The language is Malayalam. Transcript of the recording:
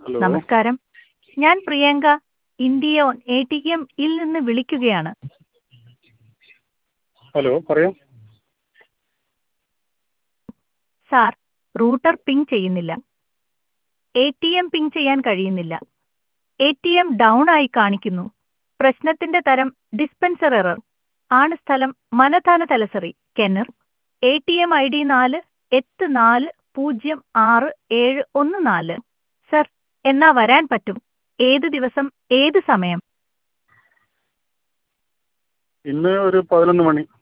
ഹലോ നമസ്കാരം ഞാൻ Priyanka India one A T M ഇൽ നിന്ന് വിളിക്കുകയാണ് ഹലോ പറയൂ സാർ റൂട്ടർ പിങ് ചെയ്യുന്നില്ല എ ടി എം പിങ് ചെയ്യാൻ കഴിയുന്നില്ല എ ടി എം ഡൗൺ ആയി കാണിക്കുന്നു പ്രശ്നത്തിന്റെ തരം ഡിസ്പെൻസർ എറർ ആണ് സ്ഥലം മനഥാന തലസറി കെന്നർ A T M I D നാല് എട്ട് നാല് പൂജ്യം ആറ് ഏഴ് ഒന്ന് നാല് സർ എന്നാ വരാൻ പറ്റും ഏത് ദിവസം ഏത് സമയം ഇന്ന് ഒരു പതിനൊന്ന് മണി